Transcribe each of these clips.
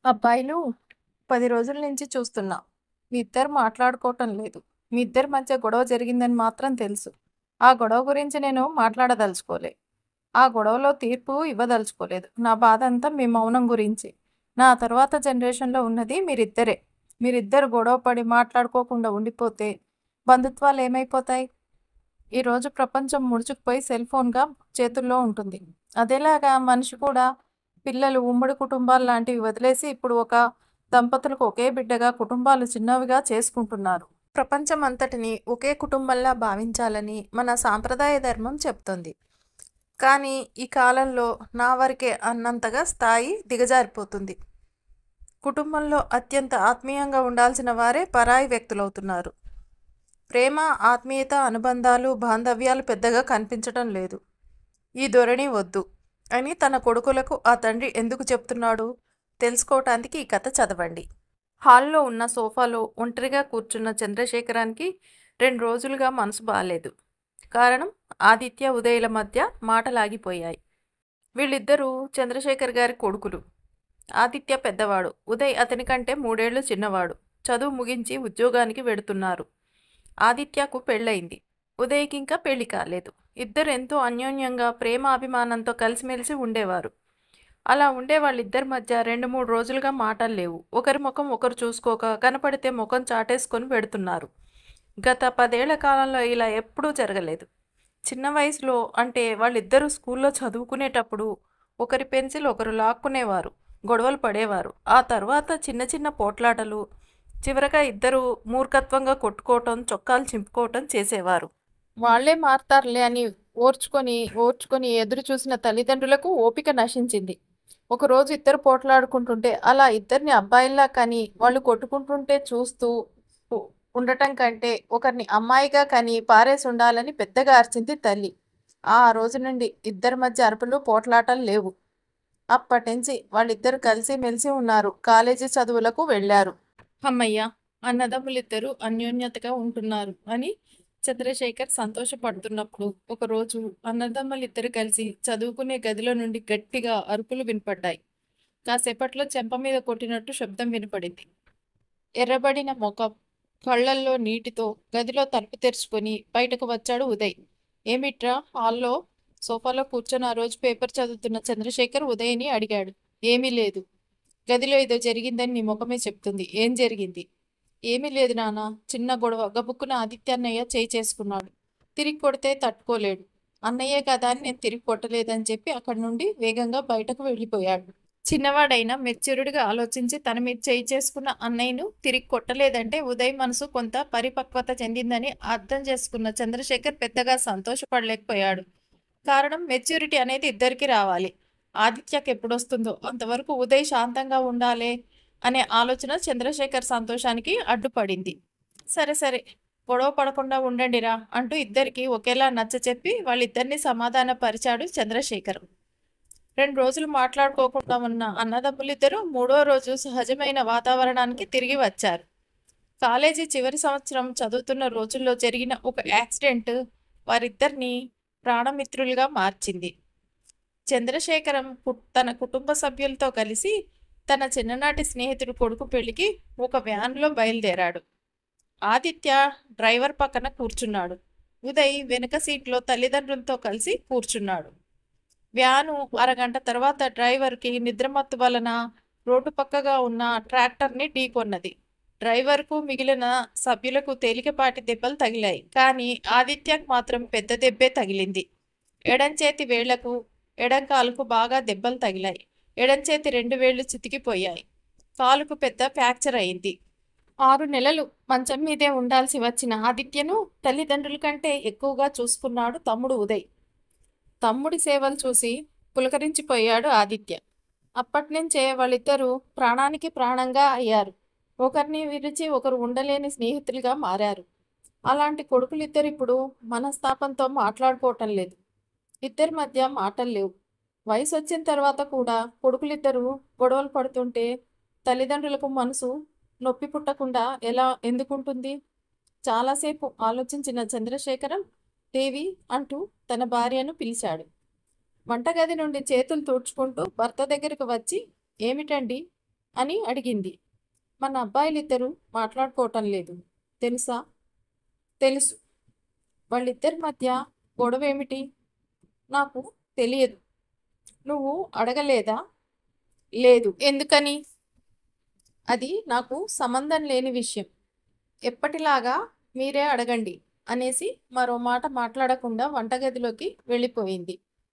అబ్బాయిలు పది రోజుల నుంచి చూస్తున్నా మీ ఇద్దరు మాట్లాడుకోవటం లేదు మీ ఇద్దరి మధ్య గొడవ జరిగిందని మాత్రం తెలుసు ఆ గొడవ గురించి నేను మాట్లాడదలుచుకోలే ఆ గొడవలో తీర్పు ఇవ్వదలుచుకోలేదు నా బాధ అంతా మీ మౌనం గురించి నా తర్వాత జనరేషన్లో ఉన్నది మీరిద్దరే మీరిద్దరు గొడవ పడి మాట్లాడుకోకుండా ఉండిపోతే బంధుత్వాలు ఏమైపోతాయి ఈరోజు ప్రపంచం ముడుచుకుపోయి సెల్ ఫోన్గా చేతుల్లో ఉంటుంది అదేలాగా మనిషి కూడా పిల్లలు ఉమ్మడి కుటుంబాలు లాంటివి వదిలేసి ఇప్పుడు ఒక దంపతులకు ఒకే బిడ్డగా కుటుంబాలు చిన్నవిగా చేసుకుంటున్నారు ప్రపంచం అంతటిని ఒకే కుటుంబంలా భావించాలని మన సాంప్రదాయ ధర్మం చెప్తుంది కానీ ఈ కాలంలో నా వరకే అన్నంతగా స్థాయి దిగజారిపోతుంది కుటుంబంలో అత్యంత ఆత్మీయంగా ఉండాల్సిన వారే పరాయి వ్యక్తులవుతున్నారు ప్రేమ ఆత్మీయత అనుబంధాలు బాంధవ్యాలు పెద్దగా కనిపించడం లేదు ఈ ధోరణి వద్దు అని తన కొడుకులకు ఆ తండ్రి ఎందుకు చెప్తున్నాడు తెలుసుకోవటానికి ఈ కథ చదవండి హాల్లో ఉన్న సోఫాలో ఒంటరిగా కూర్చున్న చంద్రశేఖరానికి రెండు రోజులుగా మనసు బాగాలేదు కారణం ఆదిత్య ఉదయల మధ్య మాటలాగిపోయాయి వీళ్ళిద్దరూ చంద్రశేఖర్ గారి కొడుకులు ఆదిత్య పెద్దవాడు ఉదయ్ అతని కంటే మూడేళ్లు చిన్నవాడు చదువు ముగించి ఉద్యోగానికి వెడుతున్నారు ఆదిత్యకు పెళ్ళయింది ఉదయ్కి ఇంకా పెళ్లి కాలేదు ఇద్దరు ఎంతో అన్యోన్యంగా ప్రేమ అభిమానంతో కలిసిమెలిసి ఉండేవారు అలా ఉండే వాళ్ళిద్దరి మధ్య రెండు మూడు రోజులుగా మాటలు లేవు ఒకరి ముఖం ఒకరు చూసుకోక కనపడితే ముఖం చాటేసుకొని పెడుతున్నారు గత పదేళ్ల కాలంలో ఇలా ఎప్పుడూ జరగలేదు చిన్న వయసులో అంటే వాళ్ళిద్దరూ స్కూల్లో చదువుకునేటప్పుడు ఒకరి పెన్సిల్ ఒకరు లాక్కునేవారు గొడవలు పడేవారు ఆ తర్వాత చిన్న చిన్న పోట్లాటలు చివరగా ఇద్దరు మూర్ఖత్వంగా కొట్టుకోవటం చొక్కాలు చింపుకోవటం చేసేవారు వాళ్లే మారతారులే అని ఓర్చుకొని ఓర్చుకొని ఎదురు చూసిన తల్లిదండ్రులకు ఓపిక నశించింది ఒకరోజు ఇద్దరు పోట్లాడుకుంటుంటే అలా ఇద్దరిని అబ్బాయిల్లా కానీ వాళ్ళు కొట్టుకుంటుంటే చూస్తూ ఉ- ఉండటం కంటే ఒకరిని అమ్మాయిగా కని పారేసి ఉండాలని పెద్దగా అరిచింది తల్లి ఆ రోజు నుండి ఇద్దరి మధ్య అరుపులు పోట్లాటలు లేవు అప్పటి నుంచి వాళ్ళిద్దరు కలిసి మెలిసి ఉన్నారు కాలేజీ చదువులకు వెళ్ళారు అమ్మయ్య అన్నదమ్ములిద్దరూ అన్యోన్యతగా ఉంటున్నారు అని చంద్రశేఖర్ సంతోషపడుతున్నప్పుడు ఒకరోజు అన్నదమ్ములిద్దరు కలిసి చదువుకునే గదిలో నుండి గట్టిగా అరుపులు వినపడ్డాయి కాసేపట్లో చెంప మీద కొట్టినట్టు శబ్దం వినపడింది ఎర్రబడిన ముఖం కళ్ళల్లో నీటితో గదిలో తలుపు తెరుచుకొని బయటకు వచ్చాడు ఉదయ్ ఏమిట్రా హాల్లో సోఫాలో కూర్చొని ఆ రోజు పేపర్ చదువుతున్న చంద్రశేఖర్ ఉదయ్ని అడిగాడు ఏమీ లేదు గదిలో ఏదో జరిగిందని నీ ముఖమే చెప్తుంది ఏం జరిగింది ఏమీ లేదు నాన్న చిన్న గొడవ గబుక్కున ఆదిత్య అన్నయ్య చేయి చేసుకున్నాడు తిరిగి కొడితే తట్టుకోలేడు అన్నయ్యే కదా అని నేను తిరిగి కొట్టలేదని చెప్పి అక్కడి నుండి వేగంగా బయటకు వెళ్ళిపోయాడు చిన్నవాడైనా మెచ్యూర్డ్గా ఆలోచించి తన మీద చేయి చేసుకున్న అన్నయ్యను తిరిగి కొట్టలేదంటే ఉదయ్ మనసు కొంత పరిపక్వత చెందిందని అర్థం చేసుకున్న చంద్రశేఖర్ పెద్దగా సంతోషపడలేకపోయాడు కారణం మెచ్యూరిటీ అనేది ఇద్దరికి రావాలి ఆదిత్యకి ఎప్పుడొస్తుందో అంతవరకు ఉదయ్ శాంతంగా ఉండాలి అనే ఆలోచన చంద్రశేఖర్ సంతోషానికి అడ్డుపడింది సరే సరే గొడవ పడకుండా ఉండండిరా అంటూ ఇద్దరికి ఒకేలా నచ్చ చెప్పి వాళ్ళిద్దరిని సమాధానపరిచాడు చంద్రశేఖర్ రెండు రోజులు మాట్లాడుకోకుండా ఉన్న అన్నదమ్ములిద్దరూ మూడో రోజు సహజమైన వాతావరణానికి తిరిగి వచ్చారు కాలేజీ చివరి సంవత్సరం చదువుతున్న రోజుల్లో జరిగిన ఒక యాక్సిడెంట్ వారిద్దరిని ప్రాణమిత్రులుగా మార్చింది చంద్రశేఖరం కు- తన కుటుంబ సభ్యులతో కలిసి తన చిన్ననాటి స్నేహితుడు కొడుకు పెళ్లికి ఒక వ్యాన్లో బయలుదేరాడు ఆదిత్య డ్రైవర్ పక్కన కూర్చున్నాడు ఉదయ్ వెనక సీట్లో తల్లిదండ్రులతో కలిసి కూర్చున్నాడు వ్యాను అరగంట తర్వాత డ్రైవర్కి నిద్రమత్తు వలన రోడ్డు పక్కగా ఉన్న ట్రాక్టర్ని ఢీకొన్నది డ్రైవర్కు మిగిలిన సభ్యులకు తేలికపాటి దెబ్బలు తగిలాయి కానీ ఆదిత్యకు మాత్రం పెద్ద దెబ్బే తగిలింది ఎడం చేతి వేళ్లకు ఎడం కాలుకు బాగా దెబ్బలు తగిలాయి ఎడం చేతి రెండు వేళ్లు చితికిపోయాయి కాలుకు పెద్ద ఫ్రాక్చర్ అయింది ఆరు నెలలు మంచం మీదే ఉండాల్సి వచ్చిన ఆదిత్యను తల్లిదండ్రుల కంటే ఎక్కువగా చూసుకున్నాడు తమ్ముడు ఉదయ్ తమ్ముడి సేవలు చూసి పులకరించిపోయాడు ఆదిత్య అప్పటినుంచే వాళ్ళిద్దరూ ప్రాణానికి ప్రాణంగా అయ్యారు ఒకరిని విరిచి ఒకరు ఉండలేని స్నేహితులుగా మారారు అలాంటి కొడుకులిద్దరు ఇప్పుడు మనస్తాపంతో మాట్లాడుకోవటం లేదు ఇద్దరి మధ్య మాటలు లేవు వయసు వచ్చిన తర్వాత కూడా కొడుకులిద్దరూ గొడవలు పడుతుంటే తల్లిదండ్రులకు మనసు నొప్పి పుట్టకుండా ఎలా ఎందుకుంటుంది చాలాసేపు ఆలోచించిన చంద్రశేఖరం దేవి అంటూ తన భార్యను పిలిచాడు వంటగది నుండి చేతులు తుడుచుకుంటూ భర్త దగ్గరకు వచ్చి ఏమిటండి అని అడిగింది మన అబ్బాయిలిద్దరూ మాట్లాడుకోవటం లేదు తెలుసా తెలుసు వాళ్ళిద్దరి మధ్య గొడవ ఏమిటి నాకు తెలియదు నువ్వు అడగలేదా లేదు ఎందుకని అది నాకు సంబంధం లేని విషయం ఎప్పటిలాగా మీరే అడగండి అనేసి మరో మాట మాట్లాడకుండా వంటగదిలోకి వెళ్ళిపోయింది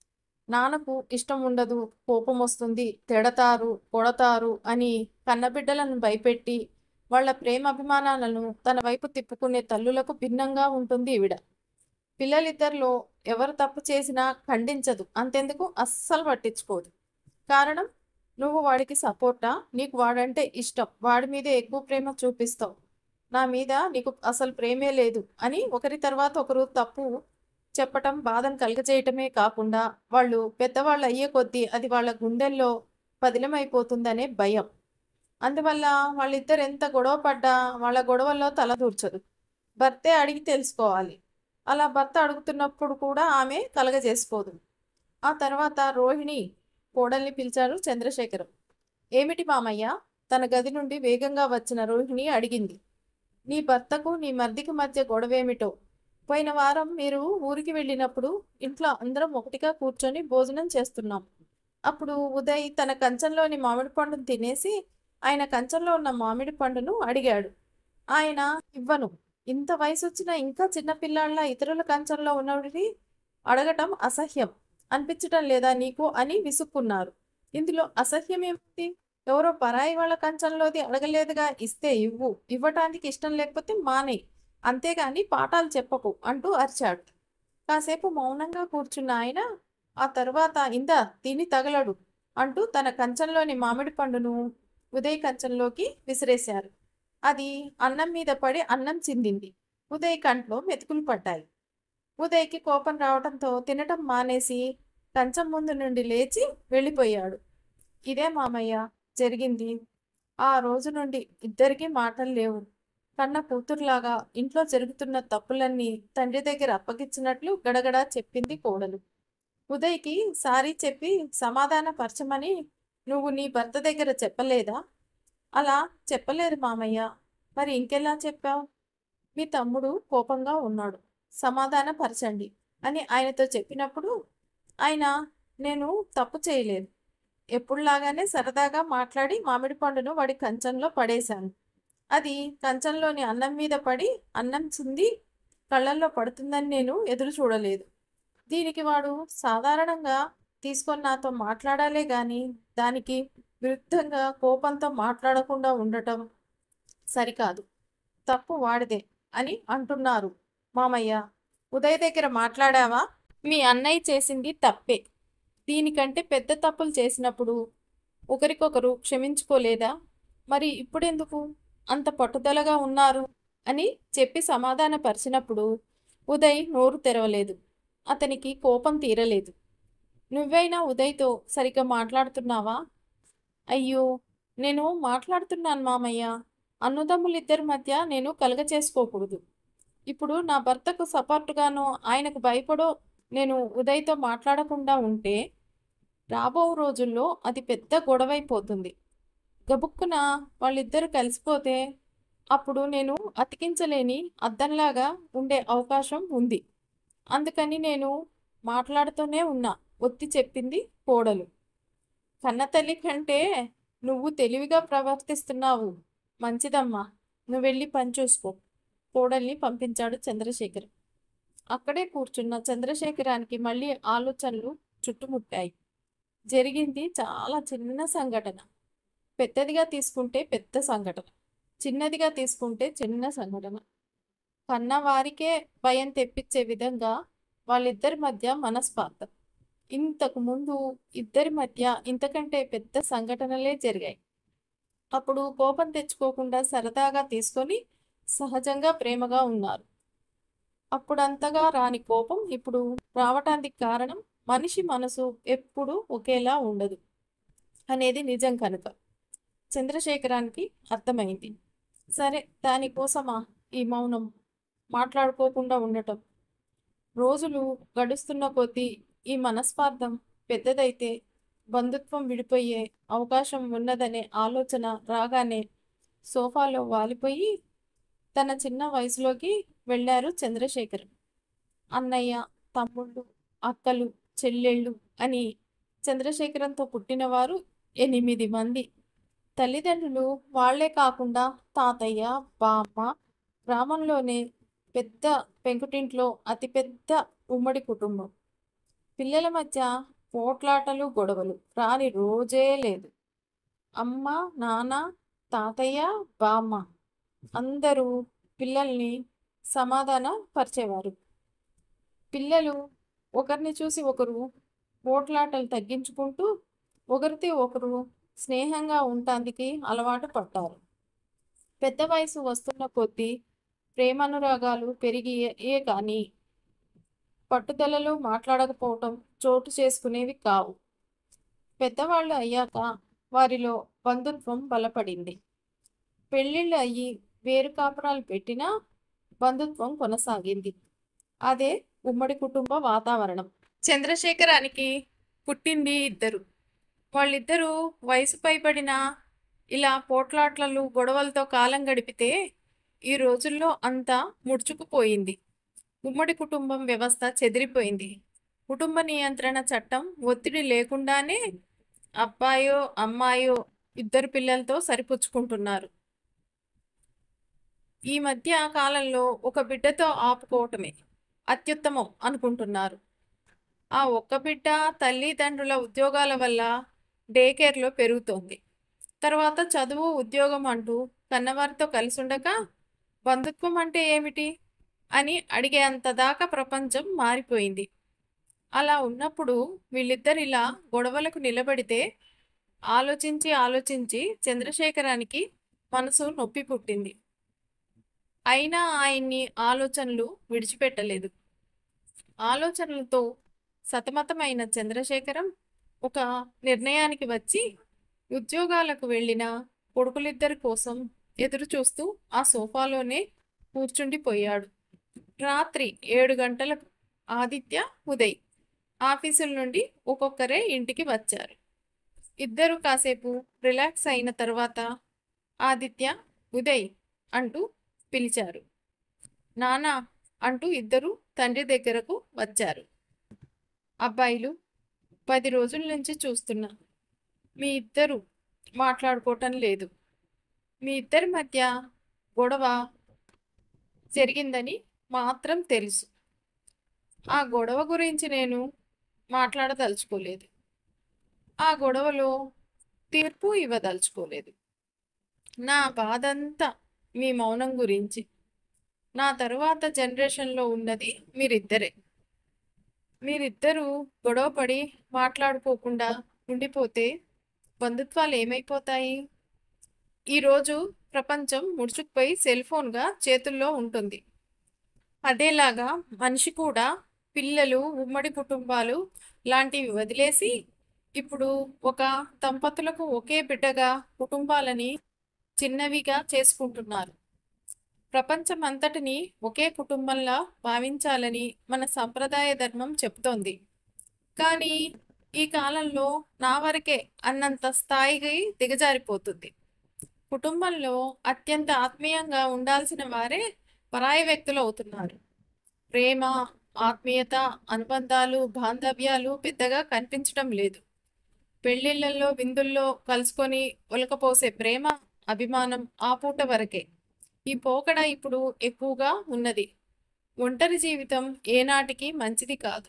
నాన్నకు ఇష్టం ఉండదు కోపం వస్తుంది తిడతారు కొడతారు అని కన్నబిడ్డలను భయపెట్టి వాళ్ళ ప్రేమ అభిమానాలను తన వైపు తిప్పుకునే తల్లులకు భిన్నంగా ఉంటుంది ఈవిడ పిల్లలిద్దరిలో ఎవరు తప్పు చేసినా ఖండించదు అంతెందుకు అస్సలు పట్టించుకోదు కారణం నువ్వు వాడికి సపోర్టా నీకు వాడంటే ఇష్టం వాడి మీదే ఎక్కువ ప్రేమ చూపిస్తావు నా మీద నీకు అసలు ప్రేమే లేదు అని ఒకరి తర్వాత ఒకరు తప్పు చెప్పటం బాధను కలుగజేయటమే కాకుండా వాళ్ళు పెద్దవాళ్ళు అయ్యే కొద్దీ అది వాళ్ళ గుండెల్లో పదిలమైపోతుందనే భయం అందువల్ల వాళ్ళిద్దరు ఎంత గొడవ పడ్డా వాళ్ళ గొడవల్లో తలదూర్చదు భర్తే అడిగి తెలుసుకోవాలి అలా భర్త అడుగుతున్నప్పుడు కూడా ఆమె కలగజేసుకోదు ఆ తర్వాత రోహిణి కోడల్ని పిలిచారు చంద్రశేఖరం ఏమిటి మామయ్య తన గది నుండి వేగంగా వచ్చిన రోహిణి అడిగింది నీ భర్తకు నీ మర్దికి మధ్య గొడవేమిటో పోయిన వారం మీరు ఊరికి వెళ్ళినప్పుడు ఇంట్లో అందరం ఒకటిగా కూర్చొని భోజనం చేస్తున్నాం అప్పుడు ఉదయ్ తన కంచంలోని మామిడి పండును తినేసి ఆయన కంచంలో ఉన్న మామిడి పండును అడిగాడు ఆయన ఇవ్వను ఇంత వయసు వచ్చినా ఇంకా చిన్నపిల్లాళ్ళ ఇతరుల కంచంలో ఉన్నవాడిని అడగటం అసహ్యం అనిపించటం లేదా నీకు అని విసుక్కున్నారు ఇందులో అసహ్యం ఏమిటి ఎవరో పరాయి వాళ్ళ కంచంలోది అడగలేదుగా ఇస్తే ఇవ్వు ఇవ్వటానికి ఇష్టం లేకపోతే మానే అంతేగాని పాఠాలు చెప్పకు అంటూ అరిచాడు కాసేపు మౌనంగా కూర్చున్న ఆయన ఆ తర్వాత ఇందా తిని తగలడు అంటూ తన కంచంలోని మామిడి పండును ఉదయ్ కంచంలోకి విసిరేశారు అది అన్నం మీద పడి అన్నం చిందింది ఉదయ్ కంట్లో మెతుకులు పడ్డాయి ఉదయ్కి కోపం రావడంతో తినటం మానేసి కంచం ముందు నుండి లేచి వెళ్ళిపోయాడు ఇదే మామయ్య జరిగింది ఆ రోజు నుండి ఇద్దరికీ మాటలు లేవు కన్న కూతురులాగా ఇంట్లో జరుగుతున్న తప్పులన్నీ తండ్రి దగ్గర అప్పగించినట్లు గడగడా చెప్పింది కోడలు ఉదయ్కి సారీ చెప్పి సమాధానపరచమని నువ్వు నీ భర్త దగ్గర చెప్పలేదా అలా చెప్పలేదు మామయ్య మరి ఇంకెలా చెప్పావు మీ తమ్ముడు కోపంగా ఉన్నాడు సమాధానపరచండి అని ఆయనతో చెప్పినప్పుడు ఆయన నేను తప్పు చేయలేదు ఎప్పుడులాగానే సరదాగా మాట్లాడి మామిడి పండును వాడి కంచంలో పడేశాను అది కంచంలోని అన్నం మీద పడి అన్నం చింది కళ్ళల్లో పడుతుందని నేను ఎదురు చూడలేదు దీనికి వాడు సాధారణంగా తీసుకొని నాతో మాట్లాడాలే కానీ దానికి విరుద్ధంగా కోపంతో మాట్లాడకుండా ఉండటం సరికాదు తప్పు వాడిదే అని అంటున్నారు మామయ్య ఉదయ్ దగ్గర మాట్లాడావా మీ అన్నయ్య చేసింది తప్పే దీనికంటే పెద్ద తప్పులు చేసినప్పుడు ఒకరికొకరు క్షమించుకోలేదా మరి ఇప్పుడెందుకు అంత పట్టుదలగా ఉన్నారు అని చెప్పి సమాధానపరిచినప్పుడు ఉదయ్ నోరు తెరవలేదు అతనికి కోపం తీరలేదు నువ్వైనా ఉదయ్తో సరిగ్గా మాట్లాడుతున్నావా అయ్యో నేను మాట్లాడుతున్నాను మామయ్య అన్నదమ్ములిద్దరి మధ్య నేను కలగ చేసుకోకూడదు ఇప్పుడు నా భర్తకు సపోర్టుగానో ఆయనకు భయపడో నేను ఉదయ్తో మాట్లాడకుండా ఉంటే రాబో రోజుల్లో అది పెద్ద గొడవైపోతుంది గబుక్కున వాళ్ళిద్దరూ కలిసిపోతే అప్పుడు నేను అతికించలేని అద్దంలాగా ఉండే అవకాశం ఉంది అందుకని నేను మాట్లాడుతూనే ఉన్నా ఒత్తి చెప్పింది కోడలు కన్నతల్లి కంటే నువ్వు తెలివిగా ప్రవర్తిస్తున్నావు మంచిదమ్మా నువ్వు వెళ్ళి పని చూసుకో కోడల్ని పంపించాడు చంద్రశేఖర్ అక్కడే కూర్చున్న చంద్రశేఖరానికి మళ్ళీ ఆలోచనలు చుట్టుముట్టాయి జరిగింది చాలా చిన్న సంఘటన పెద్దదిగా తీసుకుంటే పెద్ద సంఘటన చిన్నదిగా తీసుకుంటే చిన్న సంఘటన కన్నవారికే భయం తెప్పించే విధంగా వాళ్ళిద్దరి మధ్య మనస్పార్థం ఇంతకు ముందు ఇద్దరి మధ్య ఇంతకంటే పెద్ద సంఘటనలే జరిగాయి అప్పుడు కోపం తెచ్చుకోకుండా సరదాగా తీసుకొని సహజంగా ప్రేమగా ఉన్నారు అప్పుడంతగా రాని కోపం ఇప్పుడు రావటానికి కారణం మనిషి మనసు ఎప్పుడూ ఒకేలా ఉండదు అనేది నిజం కనుక చంద్రశేఖరానికి అర్థమైంది సరే దానికోసమా ఈ మౌనం మాట్లాడుకోకుండా ఉండటం రోజులు గడుస్తున్న కొద్దీ ఈ మనస్పార్థం పెద్దదైతే బంధుత్వం విడిపోయే అవకాశం ఉన్నదనే ఆలోచన రాగానే సోఫాలో వాలిపోయి తన చిన్న వయసులోకి వెళ్ళారు చంద్రశేఖర్ అన్నయ్య తమ్ముళ్ళు అక్కలు చెల్లెళ్ళు అని చంద్రశేఖరంతో పుట్టినవారు ఎనిమిది మంది తల్లిదండ్రులు వాళ్లే కాకుండా తాతయ్య బామ్మ గ్రామంలోనే పెద్ద పెంకుటింట్లో అతిపెద్ద ఉమ్మడి కుటుంబం పిల్లల మధ్య పోట్లాటలు గొడవలు రాని రోజే లేదు అమ్మ నాన్న తాతయ్య బామ్మ అందరూ పిల్లల్ని సమాధాన పరిచేవారు పిల్లలు ఒకరిని చూసి ఒకరు పోట్లాటలు తగ్గించుకుంటూ ఒకరితో ఒకరు స్నేహంగా ఉండటానికి అలవాటు పడ్డారు పెద్ద వయసు వస్తున్న కొద్దీ ప్రేమానురాగాలు పెరిగియే కానీ పట్టుదలలో మాట్లాడకపోవటం చోటు చేసుకునేవి కావు పెద్దవాళ్ళు అయ్యాక వారిలో బంధుత్వం బలపడింది పెళ్ళిళ్ళు అయ్యి వేరు కాపురాలు పెట్టినా బంధుత్వం కొనసాగింది అదే ఉమ్మడి కుటుంబ వాతావరణం చంద్రశేఖరానికి పుట్టింది ఇద్దరు వాళ్ళిద్దరూ వయసు పైబడిన ఇలా పోట్లాట్లలు గొడవలతో కాలం గడిపితే ఈ రోజుల్లో అంతా ముడుచుకుపోయింది ఉమ్మడి కుటుంబం వ్యవస్థ చెదిరిపోయింది కుటుంబ నియంత్రణ చట్టం ఒత్తిడి లేకుండానే అబ్బాయో అమ్మాయో ఇద్దరు పిల్లలతో సరిపుచ్చుకుంటున్నారు ఈ మధ్య కాలంలో ఒక బిడ్డతో ఆపుకోవటమే అత్యుత్తమం అనుకుంటున్నారు ఆ ఒక్క బిడ్డ తల్లిదండ్రుల ఉద్యోగాల వల్ల డే కేర్లో పెరుగుతోంది తర్వాత చదువు ఉద్యోగం అంటూ కన్నవారితో కలిసి ఉండక బంధుత్వం అంటే ఏమిటి అని అడిగేంత దాకా ప్రపంచం మారిపోయింది అలా ఉన్నప్పుడు వీళ్ళిద్దరిలా గొడవలకు నిలబడితే ఆలోచించి ఆలోచించి చంద్రశేఖరానికి మనసు నొప్పి పుట్టింది అయినా ఆయన్ని ఆలోచనలు విడిచిపెట్టలేదు ఆలోచనలతో సతమతమైన చంద్రశేఖరం ఒక నిర్ణయానికి వచ్చి ఉద్యోగాలకు వెళ్ళిన కొడుకులిద్దరి కోసం ఎదురు చూస్తూ ఆ సోఫాలోనే కూర్చుండిపోయాడు రాత్రి ఏడు గంటలకు ఆదిత్య ఉదయ్ ఆఫీసుల నుండి ఒక్కొక్కరే ఇంటికి వచ్చారు ఇద్దరు కాసేపు రిలాక్స్ అయిన తర్వాత ఆదిత్య ఉదయ్ అంటూ పిలిచారు నానా అంటూ ఇద్దరు తండ్రి దగ్గరకు వచ్చారు అబ్బాయిలు పది రోజుల నుంచి చూస్తున్నా మీ ఇద్దరు మాట్లాడుకోవటం లేదు మీ ఇద్దరి మధ్య గొడవ జరిగిందని మాత్రం తెలుసు ఆ గొడవ గురించి నేను మాట్లాడదలుచుకోలేదు ఆ గొడవలో తీర్పు ఇవ్వదలుచుకోలేదు నా బాధంతా మీ మౌనం గురించి నా తరువాత జనరేషన్లో ఉన్నది మీరిద్దరే మీరిద్దరూ గొడవపడి మాట్లాడుకోకుండా ఉండిపోతే బంధుత్వాలు ఏమైపోతాయి ఈరోజు ప్రపంచం ముడుచుకుపోయి సెల్ ఫోన్గా చేతుల్లో ఉంటుంది అదేలాగా మనిషి కూడా పిల్లలు ఉమ్మడి కుటుంబాలు లాంటివి వదిలేసి ఇప్పుడు ఒక దంపతులకు ఒకే బిడ్డగా కుటుంబాలని చిన్నవిగా చేసుకుంటున్నారు ప్రపంచం అంతటిని ఒకే కుటుంబంలా భావించాలని మన సంప్రదాయ ధర్మం చెప్తోంది కానీ ఈ కాలంలో నా వరకే అన్నంత స్థాయికి దిగజారిపోతుంది కుటుంబంలో అత్యంత ఆత్మీయంగా ఉండాల్సిన వారే పరాయి వ్యక్తులు అవుతున్నారు ప్రేమ ఆత్మీయత అనుబంధాలు బాంధవ్యాలు పెద్దగా కనిపించడం లేదు పెళ్ళిళ్ళల్లో విందుల్లో కలుసుకొని ఒలకపోసే ప్రేమ అభిమానం ఆ పూట వరకే ఈ పోకడ ఇప్పుడు ఎక్కువగా ఉన్నది ఒంటరి జీవితం ఏనాటికి మంచిది కాదు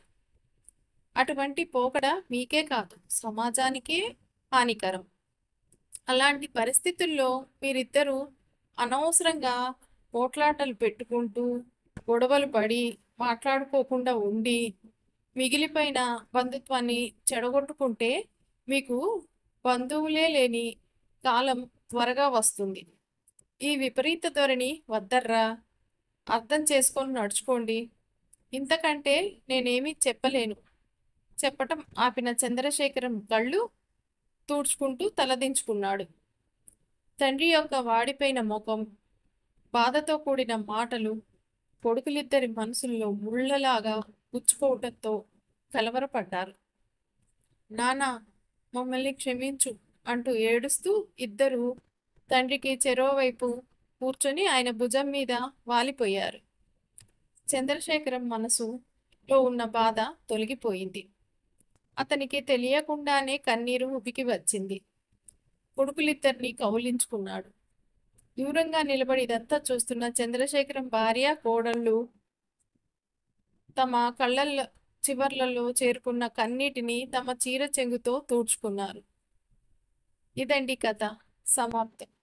అటువంటి పోకడ మీకే కాదు సమాజానికే హానికరం అలాంటి పరిస్థితుల్లో మీరిద్దరూ అనవసరంగా పోట్లాటలు పెట్టుకుంటూ గొడవలు పడి మాట్లాడుకోకుండా ఉండి మిగిలిపోయిన బంధుత్వాన్ని చెడగొట్టుకుంటే మీకు బంధువులే లేని కాలం త్వరగా వస్తుంది ఈ విపరీత ధోరణి వద్దర్రా అర్థం చేసుకొని నడుచుకోండి ఇంతకంటే నేనేమీ చెప్పలేను చెప్పటం ఆపిన చంద్రశేఖరం కళ్ళు తూడ్చుకుంటూ తలదించుకున్నాడు తండ్రి యొక్క వాడిపోయిన ముఖం బాధతో కూడిన మాటలు కొడుకులిద్దరి మనసుల్లో ముళ్ళలాగా గుచ్చుకోవటంతో కలవరపడ్డారు నానా మమ్మల్ని క్షమించు అంటూ ఏడుస్తూ ఇద్దరు తండ్రికి చెరోవైపు కూర్చొని ఆయన భుజం మీద వాలిపోయారు చంద్రశేఖరం మనసులో ఉన్న బాధ తొలగిపోయింది అతనికి తెలియకుండానే కన్నీరు ఉబికి వచ్చింది కొడుకులిద్దరిని కౌలించుకున్నాడు దూరంగా నిలబడి ఇదంతా చూస్తున్న చంద్రశేఖరం భార్య కోడళ్ళు తమ కళ్ళల్లో చివర్లలో చేరుకున్న కన్నీటిని తమ చీర చెంగుతో తుడుచుకున్నారు ఇదండి కథ సమాప్తం